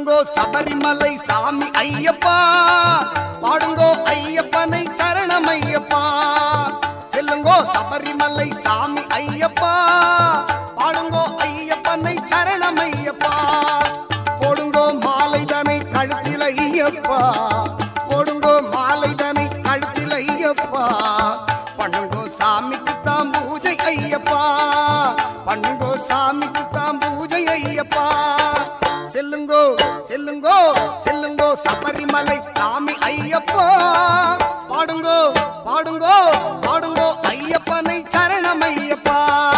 செல்லுங்கோ சபரிமலை சாமி ஐயப்பா பாடுங்கோ ஐயப்பனை சரணம் ஐயப்பா செல்லுங்கோ சபரிமலை சாமி ஐயப்பா பாடுங்கோ ஐயப்பனை சரணம் ஐயப்பா போடுங்கோ மாலைதனை கழுத்தில் ஐயப்பா போடுங்கோ மாலைதனை கழுத்தில் ஐயப்பா பண்ணுங்கோ சாமிக்கு தாம் பூஜை ஐயப்பா பண்ணுங்கோ சாமிக்கு தாம் பூஜை ஐயப்பா செல்லுங்கோ செல்லுங்கோ செல்லுங்கோ சபரிமலை சாமி ஐயப்பா பாடுங்கோ பாடுங்கோ பாடுங்கோ ஐயப்பனை சரணம் ஐயப்பா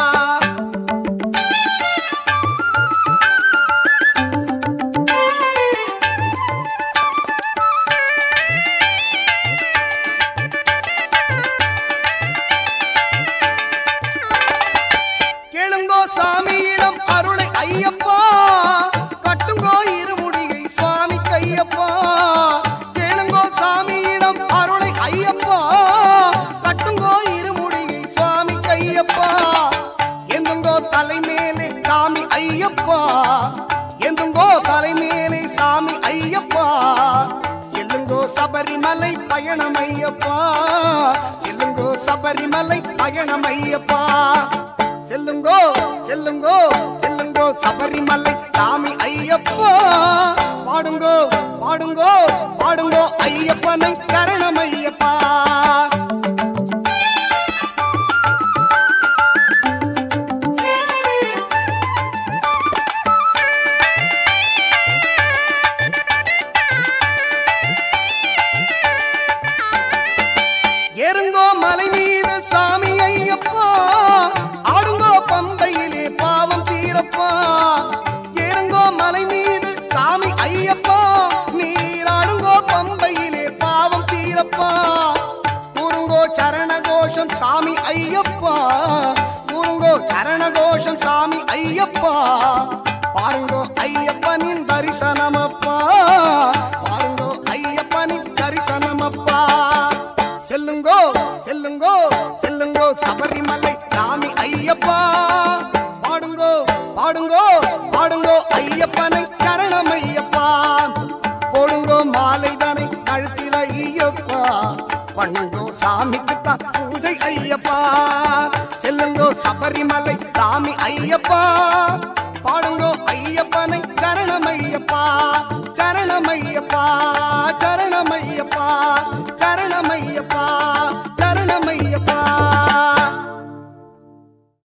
கேளுங்கோ சாமியிடம் அருளை ஐயப்பா கட்டுங்கோ இருமுடியை சுவாமி கையப்பா கேளுங்கோ சாமியிடம் அருளை ஐயப்பா கட்டுங்கோ இருமுடியை சுவாமி கையப்பா எந்துங்கோ தலைமேலே சாமி ஐயப்பா எந்துங்கோ தலைமேலே சாமி ஐயப்பா செல்லுங்கோ சபரிமலை பயணம் ஐயப்பா செல்லுங்கோ சபரிமலை பயணம் ஐயப்பா செல்லுங்கோ செல்லுங்கோ செல்லுங்கோ சபரிமலை சாமி ஐயப்பா பாடுங்கோ பாடுங்கோ பாடுங்கோ ஐயப்பனை கரணம் ஐயப்பா ஏறுங்கோ மலை மீது சாமி ஐயப்பா ஆடுங்கோ பம்பையிலே பாவம் தீரப்பா ஏறுங்கோ மலை மீது சாமி ஐயப்பா நீராடுங்கோ பம்பையிலே பாவம் தீரப்பா கூறுங்கோ சரண கோஷம் சாமி ஐயப்பா கூறுங்கோ சரண கோஷம் சாமி ஐயப்பா பாருங்கோ ஐயப்பனின் தரிசனமப்பா பாருங்கோ ஐயப்பனின் தரிசனமப்பா செல்லுங்கோ செல்லுங்கோ செல்லுங்கோ சபரிமலை சாமி ஐயப்பா பாடுங்கோ பாடுங்கோ பாடுங்கோ ஐயப்பனை சரணம் ஐயப்பா போடுங்கோ மாலைதனை கழுத்தில் ஐயப்பா பண்ணுங்கோ சாமிக்கு தான் பூஜை ஐயப்பா செல்லுங்கோ சபரிமலை சாமி ஐயப்பா பாடுங்கோ ஐயப்பனை சரணம் ஐயப்பா